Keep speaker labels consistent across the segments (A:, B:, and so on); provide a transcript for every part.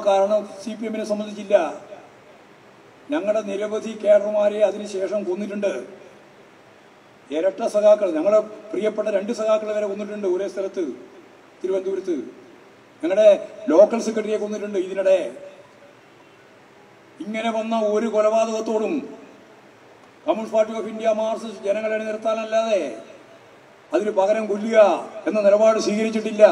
A: കാരണം C P എമ്മിനെ സംബന്ധിച്ചില്ല ഞങ്ങളുടെ നിരവധി കേഡർമാരെ അതിനുശേഷം കൊന്നിട്ടുണ്ട് ഇരട്ട സഖാക്കൾ ഞങ്ങളുടെ പ്രിയപ്പെട്ട രണ്ട് സഖാക്കളെ വരെ കൊന്നിട്ടുണ്ട് ഒരേ സ്ഥലത്ത് തിരുവനന്തപുരത്ത് ഞങ്ങളുടെ ലോക്കൽ സെക്രട്ടറിയെ കൊന്നിട്ടുണ്ട് ഇതിനിടെ ഇങ്ങനെ വന്ന ഒരു കൊലപാതകത്തോടും communist party of India Marxist ജനങ്ങളെ നിർത്താനല്ലാതെ അതിന് പകരം കൊല്ലുക എന്ന നിലപാട് സ്വീകരിച്ചിട്ടില്ല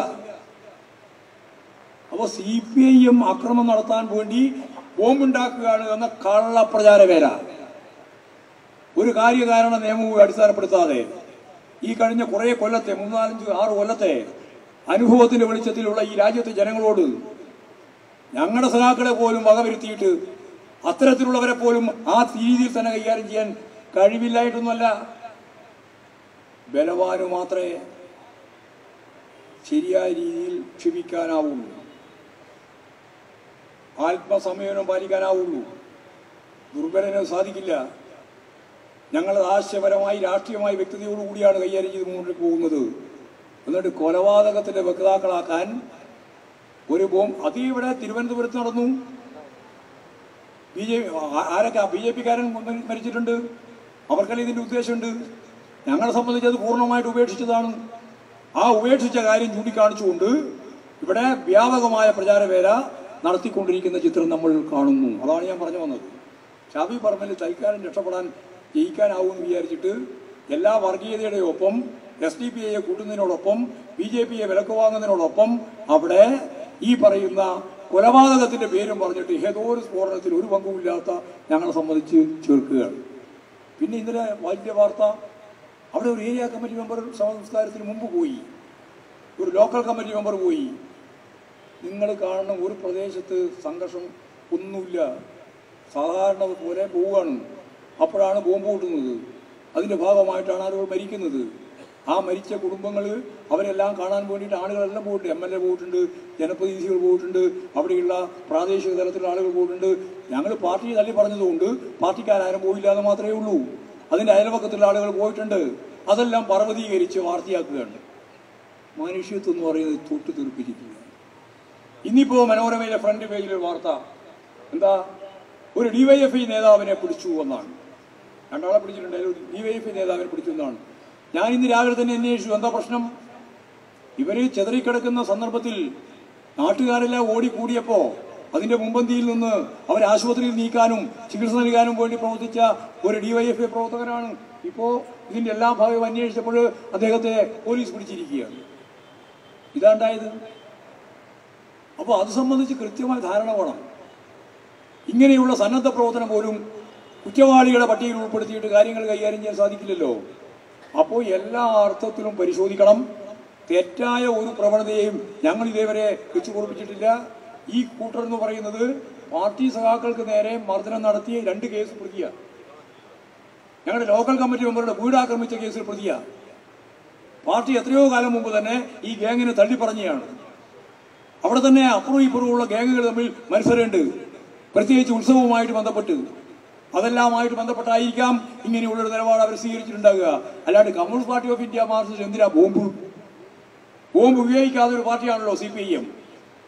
A: അപ്പോൾ സി പി ഐ എം അക്രമം നടത്താൻ വേണ്ടി ബോംബുണ്ടാക്കുകയാണ് എന്ന കള്ളപ്രചാര വേല ഒരു കാര്യകാരണ നിയമവും അടിസ്ഥാനപ്പെടുത്താതെ ഈ കഴിഞ്ഞ കുറെ കൊല്ലത്തെ മൂന്നാലഞ്ച് ആറ് കൊല്ലത്തെ അനുഭവത്തിന്റെ വെളിച്ചത്തിലുള്ള ഈ രാജ്യത്തെ ജനങ്ങളോട് ഞങ്ങളുടെ സഖാക്കളെ പോലും വകവരുത്തിയിട്ട് അത്തരത്തിലുള്ളവരെ പോലും ആ രീതിയിൽ തന്നെ കൈകാര്യം ചെയ്യാൻ കഴിവില്ലായിട്ടൊന്നുമല്ല ബലവാന് മാത്രമേ ശരിയായ രീതിയിൽ ക്ഷമിക്കാനാവുള്ളൂ ആത്മസംയമനം പാലിക്കാനാവുള്ളൂ ദുർബലന് സാധിക്കില്ല ഞങ്ങൾ ആശയപരമായി രാഷ്ട്രീയമായി വ്യക്തതയോടുകൂടിയാണ് കൈകാര്യം ചെയ്ത് മുന്നോട്ട് പോകുന്നത് എന്നിട്ട് കൊലപാതകത്തിന്റെ വക്താക്കളാക്കാൻ ഒരു ബോം അത് ഇവിടെ തിരുവനന്തപുരത്ത് നടന്നു ബി ജെ ആരൊക്കെ ബി ജെ പിക്കാരൻ മരിച്ചിട്ടുണ്ട് അവർക്കല്ല ഇതിന്റെ ഉദ്ദേശമുണ്ട് ഞങ്ങളെ സംബന്ധിച്ച് അത് പൂർണ്ണമായിട്ട് ഉപേക്ഷിച്ചതാണ് ആ ഉപേക്ഷിച്ച കാര്യം ചൂണ്ടിക്കാണിച്ചുകൊണ്ട് ഇവിടെ വ്യാപകമായ പ്രചാരവേല നടത്തിക്കൊണ്ടിരിക്കുന്ന ചിത്രം നമ്മൾ കാണുന്നു അതാണ് ഞാൻ പറഞ്ഞു വന്നത് ഷാബി പറമ്പിൽ തൽക്കാലം രക്ഷപ്പെടാൻ ജയിക്കാനാവുമെന്ന് വിചാരിച്ചിട്ട് എല്ലാ വർഗീയതയുടെയും ഒപ്പം എസ് ഡി പി ഐയെ കൂട്ടുന്നതിനോടൊപ്പം ബി ജെ പിയെ വിലക്ക് വാങ്ങുന്നതിനോടൊപ്പം അവിടെ ഈ പറയുന്ന കൊലപാതകത്തിന്റെ പേരും പറഞ്ഞിട്ട് ഏതോ ഒരു സ്ഫോടനത്തിൽ ഒരു പങ്കുമില്ലാത്ത ഞങ്ങളെ സംബന്ധിച്ച് ചേർക്കുകയാണ് പിന്നെ ഇന്നലെ വലിയ വാർത്ത അവിടെ ഒരു ഏരിയ കമ്മിറ്റി മെമ്പർ സംസ്കാരത്തിന് മുമ്പ് പോയി ഒരു ലോക്കൽ കമ്മിറ്റി മെമ്പർ പോയി നിങ്ങൾ കാണുന്ന ഒരു പ്രദേശത്ത് സംഘർഷം ഒന്നുമില്ല സാധാരണ പോലെ പോവുകയാണ് അപ്പോഴാണ് ബോംബ് പൊട്ടുന്നത് അതിന്റെ ഭാഗമായിട്ടാണ് ആളുകൾ മരിക്കുന്നത് ആ മരിച്ച കുടുംബങ്ങൾ അവരെല്ലാം കാണാൻ വേണ്ടിയിട്ട് ആളുകളെല്ലാം പോയിട്ടുണ്ട് എം എൽ എ പോയിട്ടുണ്ട് ജനപ്രതിനിധികൾ പോയിട്ടുണ്ട് അവിടെയുള്ള പ്രാദേശിക തലത്തിലുള്ള ആളുകൾ പോയിട്ടുണ്ട് ഞങ്ങൾ പാർട്ടി തള്ളി പറഞ്ഞതുകൊണ്ട് പാർട്ടിക്കാരും പോയില്ല എന്ന് മാത്രമേ ഉള്ളൂ അതിന്റെ അയൽപക്കത്തുള്ള ആളുകൾ പോയിട്ടുണ്ട് അതെല്ലാം പർവ്വതീകരിച്ച് വാർത്തയാക്കുകയാണ് മനുഷ്യത്വം എന്ന് പറയുന്നത് തൊട്ട് തീർപ്പിച്ചിരിക്കുക ഇന്നിപ്പോ മനോരമയിലെ ഫ്രണ്ട് പേജിലെ വാർത്ത എന്താ ഒരു ഡിവൈഎഫ്ഐ നേതാവിനെ പിടിച്ചു എന്നാണ് രണ്ടാളെ പിടിച്ചിട്ടുണ്ട് അതിൽ ഒരു ഡിവൈഎഫ്ഐ നേതാവിനെ പിടിച്ചു എന്നാണ് ഞാൻ ഇന്ന് രാവിലെ തന്നെ അന്വേഷിച്ചു എന്താ പ്രശ്നം ഇവര് ചെതറിക്കിടക്കുന്ന സന്ദർഭത്തിൽ നാട്ടുകാരെല്ലാം ഓടിക്കൂടിയപ്പോ അതിന്റെ മുമ്പന്തിയിൽ നിന്ന് അവരെ ആശുപത്രിയിൽ നീക്കാനും ചികിത്സ നൽകാനും വേണ്ടി പ്രവർത്തിച്ച ഒരു ഡിവൈഎഫ്ഐ പ്രവർത്തകനാണ് ഇപ്പോ ഇതിന്റെ എല്ലാ ഭാഗവും അന്വേഷിച്ചപ്പോൾ അദ്ദേഹത്തെ പോലീസ് പിടിച്ചിരിക്കുകയാണ് ഇതാണ്ടായത് അപ്പോൾ അത് സംബന്ധിച്ച് കൃത്യമായ ധാരണ വേണം ഇങ്ങനെയുള്ള സന്നദ്ധ പ്രവർത്തനം പോലും കുറ്റവാളികളെ പട്ടികയിൽ ഉൾപ്പെടുത്തിയിട്ട് കാര്യങ്ങൾ കൈകാര്യം ചെയ്യാൻ സാധിക്കില്ലല്ലോ അപ്പോൾ എല്ലാ അർത്ഥത്തിലും പരിശോധിക്കണം തെറ്റായ ഒരു പ്രവണതയെയും ഞങ്ങൾ ഇതേവരെ വെച്ചു കുറിപ്പിച്ചിട്ടില്ല ഈ കൂട്ടർ എന്ന് പറയുന്നത് പാർട്ടി സഖാക്കൾക്ക് നേരെ മർദ്ദനം നടത്തിയ രണ്ട് കേസ് പ്രതിയ ഞങ്ങളുടെ ലോക്കൽ കമ്മിറ്റി മെമ്പറുടെ വീട് ആക്രമിച്ച കേസിൽ പ്രതിയ പാർട്ടി എത്രയോ കാലം മുമ്പ് തന്നെ ഈ ഗ്യാങ്ങിനെ തള്ളിപ്പറഞ്ഞയാണ് അവിടെ തന്നെ അപ്പുറവും ഇപ്പുറവുമുള്ള ഗ്യാങ്ങുകൾ തമ്മിൽ മത്സരമുണ്ട് പ്രത്യേകിച്ച് ഉത്സവവുമായിട്ട് ബന്ധപ്പെട്ട് അതെല്ലാമായിട്ട് ബന്ധപ്പെട്ടായിരിക്കാം ഇങ്ങനെയുള്ള ഒരു നിലപാട് അവർ സ്വീകരിച്ചിട്ടുണ്ടാകുക അല്ലാണ്ട് communist party of India Marxist എന്തിനാ ബോംബ് ബോംബ് ഉപയോഗിക്കാതെ ഒരു പാർട്ടിയാണല്ലോ സി പി ഐ എം